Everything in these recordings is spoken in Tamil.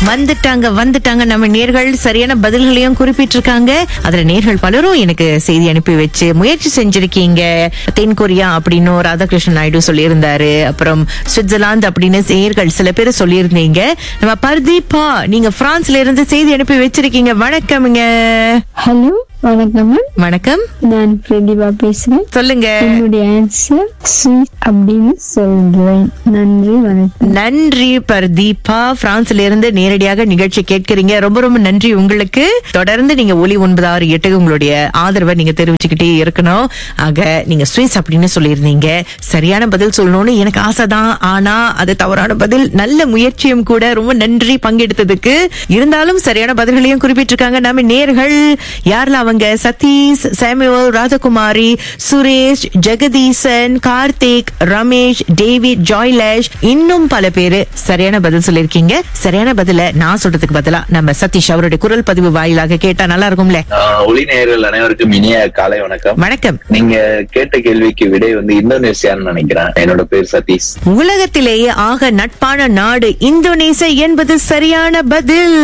வந்துட்டாங்க வந்துட்டாங்க நம்ம நேர்கள் சரியான பதில்களையும் குறிப்பிட்டிருக்காங்க அதுல நேர்கள் பலரும் எனக்கு செய்தி அனுப்பி வச்சு முயற்சி செஞ்சிருக்கீங்க தென் கொரியா அப்படின்னு ராதாகிருஷ்ணன் நாயுடு சொல்லியிருந்தாரு அப்புறம் சுவிட்சர்லாந்து அப்படின்னு நேர்கள் சில பேர் சொல்லியிருந்தீங்க நம்ம பர்தீபா நீங்க பிரான்ஸ்ல இருந்து செய்தி அனுப்பி வச்சிருக்கீங்க வணக்கம்ங்க ஹலோ வணக்கம் மேம் வணக்கம் நான் பிரதிபா பேசுறேன் சொல்லுங்க என்னுடைய ஆன்சர் ஸ்வீட் அப்படின்னு சொல்றேன் நன்றி வணக்கம் நன்றி பர்தீபா பிரான்ஸ்ல இருந்து நேரடியாக நிகழ்ச்சி கேட்கிறீங்க ரொம்ப ரொம்ப நன்றி உங்களுக்கு தொடர்ந்து நீங்க ஒலி ஒன்பது ஆறு எட்டுக்கு உங்களுடைய ஆதரவை நீங்க தெரிவிச்சுக்கிட்டே இருக்கணும் ஆக நீங்க ஸ்வீஸ் அப்படின்னு சொல்லியிருந்தீங்க சரியான பதில் சொல்லணும்னு எனக்கு ஆசைதான் ஆனா அது தவறான பதில் நல்ல முயற்சியும் கூட ரொம்ப நன்றி பங்கெடுத்ததுக்கு இருந்தாலும் சரியான பதில்களையும் குறிப்பிட்டிருக்காங்க நம்ம நேர்கள் யாரெல்லாம் அவங்க சதீஷ் சாமுவல் ராதகுமாரி சுரேஷ் ஜெகதீசன் கார்த்திக் ரமேஷ் டேவிட் ஜாய்லேஷ் இன்னும் பல பேரு சரியான பதில் சொல்லிருக்கீங்க சரியான பதில நான் சொல்றதுக்கு பதிலா நம்ம சதீஷ் அவருடைய குரல் பதிவு வாயிலாக கேட்டா நல்லா இருக்கும்ல ஆஹ் ஒளி நேயர்கள் அனைவருக்கும் இனிய காலை வணக்கம் வணக்கம் நீங்க கேட்ட கேள்விக்கு விடை வந்து இந்தோனேசியான்னு நினைக்கிறேன் என்னோட பேர் சதீஷ் உலகத்திலேயே ஆக நட்பான நாடு இந்தோனேசியா என்பது சரியான பதில்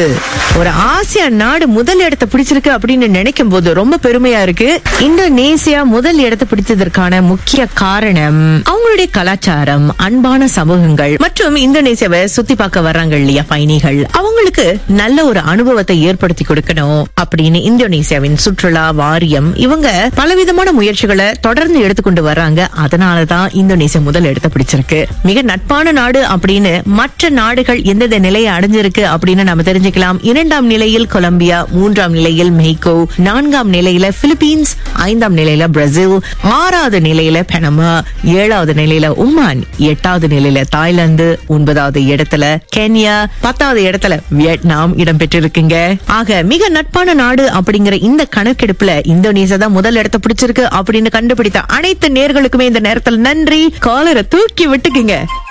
ஒரு ஆசியா நாடு முதல் இடத்தை பிடிச்சிருக்கு அப்படின்னு நினைக்கும் போது ரொம்ப பெருமையா இருக்கு இந்தோனேசியா முதல் இடத்தை பிடிச்சதற்கான முக்கிய காரணம் அவங்களுடைய கலாச்சாரம் அன்பான சமூகங்கள் மற்றும் இந்தோனேசியாவை சுத்தி பார்க்க வர்றாங்க இல்லையா பயணிகள் அவங்களுக்கு நல்ல ஒரு அனுபவத்தை ஏற்படுத்தி கொடுக்கணும் அப்படின்னு இந்தோனேசியாவின் சுற்றுலா வாரியம் இவங்க பலவிதமான முயற்சிகளை தொடர்ந்து எடுத்துக்கொண்டு வர்றாங்க அதனாலதான் இந்தோனேசியா முதல் இடத்தை பிடிச்சிருக்கு மிக நட்பான நாடு அப்படின்னு மற்ற நாடுகள் எந்தெந்த நிலையை அடைஞ்சிருக்கு அப்படின்னு நம்ம தெரிஞ்சுக்கலாம் இரண்டாம் நிலையில் கொலம்பியா மூன்றாம் நிலையில் மெய்கோ நான்காம் நிலையில பிலிப்பீன்ஸ் ஐந்தாம் நிலையில பிரேசில் ஆறாவது நிலையில பெனமா ஏழாவது நிலையில உமான் எட்டாவது நிலையில தாய்லாந்து ஒன்பதாவது இடத்துல கென்யா பத்தாவது இடத்துல வியட்நாம் இடம்பெற்றிருக்குங்க ஆக மிக நட்பான நாடு அப்படிங்கிற இந்த கணக்கெடுப்புல இந்தோனேசியா தான் முதல் இடத்தை பிடிச்சிருக்கு அப்படின்னு கண்டுபிடித்த அனைத்து நேர்களுக்குமே இந்த நேரத்தில் நன்றி காலரை தூக்கி விட்டுக்குங்க